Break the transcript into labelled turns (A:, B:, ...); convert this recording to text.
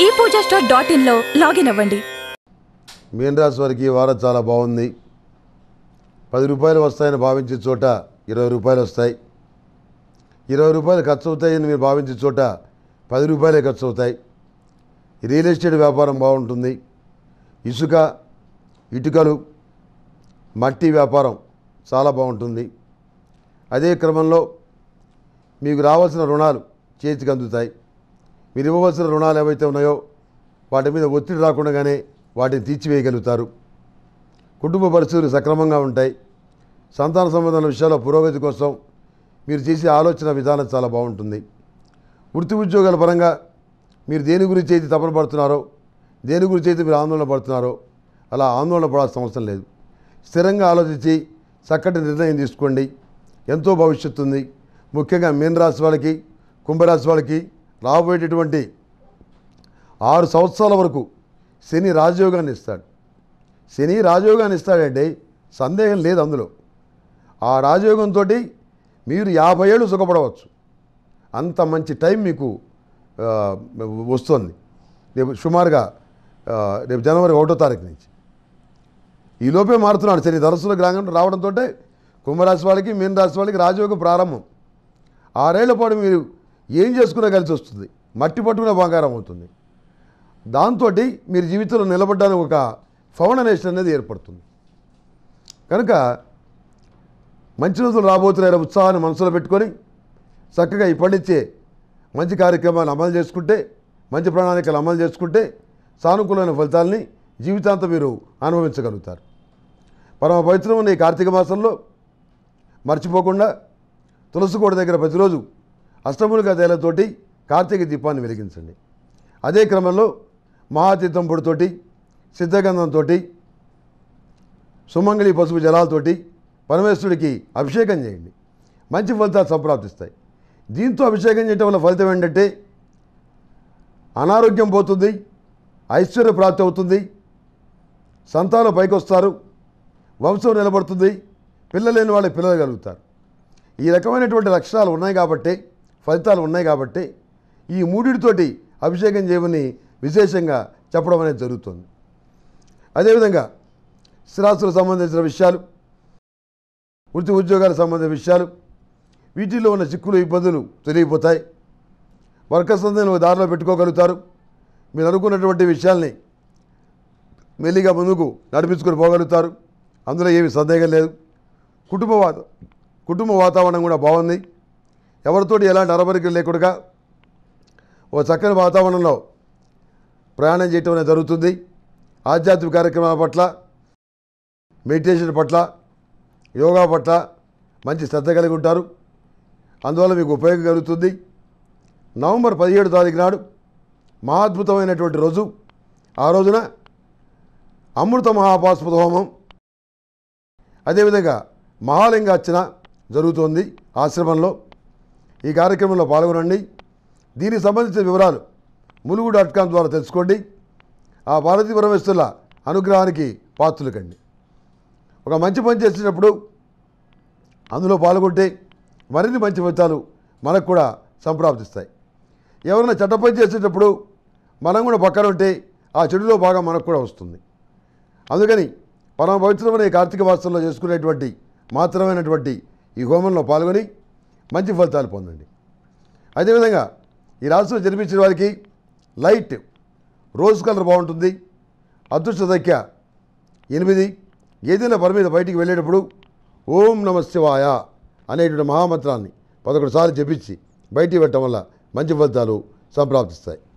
A: ఈ Pooja store dot ఇన్లో login అవ్వండి
B: మీన రాశి వారికి ఈ వారం చాలా బాగుంది పది రూపాయలు వస్తాయని భావించే చోట ఇరవై రూపాయలు వస్తాయి ఇరవై రూపాయలు ఖర్చు అవుతాయని మీరు భావించే చోట పది రూపాయలే ఖర్చు అవుతాయి రియల్ ఎస్టేట్ వ్యాపారం బాగుంటుంది ఇసుక ఇటుకలు మట్టి వ్యాపారం చాలా బాగుంటుంది అదే క్రమంలో మీకు రావాల్సిన రుణాలు చేతికి అందుతాయి మీరు ఇవ్వవలసిన రుణాలు ఏవైతే ఉన్నాయో వాటి మీద ఒత్తిడి రాకుండానే వాటిని తీర్చివేయగలుగుతారు కుటుంబ పరిస్థితులు సక్రమంగా ఉంటాయి సంతాన సంబంధాల విషయాల్లో పురోగతి కోసం మీరు చేసే ఆలోచన విధానం చాలా బాగుంటుంది వృత్తి ఉద్యోగాల పరంగా మీరు దేని గురించి అయితే తపన పడుతున్నారో దేని గురించి అయితే మీరు ఆందోళన పడుతున్నారో అలా ఆందోళన పడాల్సిన అవసరం లేదు స్థిరంగా ఆలోచించి చక్కటి నిర్ణయం తీసుకోండి ఎంతో భవిష్యత్తు ఉంది ముఖ్యంగా మీన రాశి వాళ్ళకి కుంభరాశి వాళ్ళకి రాబోయేటటువంటి ఆరు సంవత్సరాల వరకు శని రాజయోగాన్ని ఇస్తాడు శని రాజయోగాన్ని ఇస్తాడంటే సందేహం లేదు అందులో ఆ రాజయోగంతో మీరు యాభై ఏళ్ళు సుఖపడవచ్చు అంత మంచి టైం మీకు ఆ, వస్తుంది రేపు సుమారుగా ఆ, రేపు జనవరి ఒకటో తారీఖు నుంచి ఈ లోపే మారుతున్నాడు శని ధరస్సులకు రాగా రావడంతో కుంభరాశి వాళ్ళకి మీన రాశి వాళ్ళకి రాజయోగం ప్రారంభం ఆరేళ్ల పాటు మీరు ఏం చేసుకున్నా కలిసి వస్తుంది మట్టి పట్టుకునే బంగారం అవుతుంది దాంతో మీరు జీవితంలో నిలబడడానికి ఒక ఫౌండనేషన్ అనేది ఏర్పడుతుంది కనుక మంచి రోజులు రాబోతున్నాయి ఉత్సాహాన్ని మనసులో పెట్టుకొని చక్కగా ఇప్పటి నుంచే మంచి కార్యక్రమాలు అమలు చేసుకుంటే మంచి ప్రణాళికలు అమలు చేసుకుంటే సానుకూలమైన ఫలితాలని జీవితాంతం మీరు అనుభవించగలుగుతారు పరమ పవిత్రమైన ఈ కార్తీక మాసంలో మర్చిపోకుండా తులసికోట దగ్గర ప్రతిరోజు అష్టములుగా తేలతోటి కార్తీక దీపాన్ని వెలిగించండి అదే క్రమంలో మహాతీర్థం పొడితోటి సిద్ధగంధంతో సుమంగళి పసుపు జలాలతోటి పరమేశ్వరుడికి అభిషేకం చేయండి మంచి ఫలితాలు సంప్రాప్తిస్తాయి దీంతో అభిషేకం చేయటం వల్ల ఫలితం ఏంటంటే అనారోగ్యం పోతుంది ఐశ్వర్య ప్రాప్తి అవుతుంది సంతానం పైకి వస్తారు వంశం నిలబడుతుంది పిల్లలు లేని వాళ్ళకి పిల్లలు కలుగుతారు ఈ రకమైనటువంటి లక్షణాలు ఉన్నాయి కాబట్టి ఫలితాలు ఉన్నాయి కాబట్టి ఈ మూడిటితోటి అభిషేకం చేయమని విశేషంగా చెప్పడం అనేది జరుగుతుంది అదేవిధంగా స్థిరాస్తులకు సంబంధించిన విషయాలు వృత్తి ఉద్యోగాలకు సంబంధించిన విషయాలు వీటిల్లో ఉన్న చిక్కులు ఇబ్బందులు తొలగిపోతాయి వర్కర్స్ అందరిని ఒక దారిలో పెట్టుకోగలుగుతారు మీరు అనుకున్నటువంటి విషయాల్ని మెల్లిగా ముందుకు నడిపించుకొని పోగలుగుతారు అందులో ఏమి సందేహం లేదు కుటుంబ వాత కుటుంబ వాతావరణం కూడా బాగుంది ఎవరితోటి ఎలాంటి అరబరికలు లేకుండా ఓ చక్కని వాతావరణంలో ప్రయాణం చేయటం అనేది జరుగుతుంది ఆధ్యాత్మిక కార్యక్రమాల పట్ల మెడిటేషన్ పట్ల యోగా పట్ల మంచి శ్రద్ధ కలిగి ఉంటారు అందువల్ల మీకు ఉపయోగం కలుగుతుంది నవంబర్ పదిహేడు తారీఖు నాడు మహాద్భుతమైనటువంటి రోజు ఆ రోజున అమృత మహాపాస్పద హోమం అదేవిధంగా మహాలింగార్చన జరుగుతోంది ఆశ్రమంలో ఈ కార్యక్రమంలో పాల్గొనండి దీనికి సంబంధించిన వివరాలు ములుగు డాట్ కామ్ ద్వారా తెలుసుకోండి ఆ భారతీ పరమేశ్వరుల అనుగ్రహానికి పాత్రులు కండి ఒక మంచి పని చేసేటప్పుడు అందులో పాల్గొంటే మరిన్ని మంచి ఫలితాలు మనకు కూడా సంప్రాప్తిస్తాయి ఎవరైనా చెడ్డ పని చేసేటప్పుడు మనం కూడా పక్కన ఉంటే ఆ చెడులో భాగం మనకు కూడా వస్తుంది అందుకని పరమ పవిత్రమైన ఈ కార్తీక మాసంలో చేసుకునేటువంటి మాత్రమైనటువంటి ఈ హోమంలో పాల్గొని మంచి ఫలితాలు పొందండి అదేవిధంగా ఈ రాశిలో జన్మించిన వారికి లైట్ రోజ్ కలర్ బాగుంటుంది అదృష్ట సంఖ్య ఎనిమిది ఏదైనా పని మీద బయటికి వెళ్ళేటప్పుడు ఓం నమ శివాయ అనేటువంటి మహామంత్రాన్ని పదకొండు సార్లు జపించి బయటికి పెట్టడం వల్ల మంచి ఫలితాలు సంప్రాప్తిస్తాయి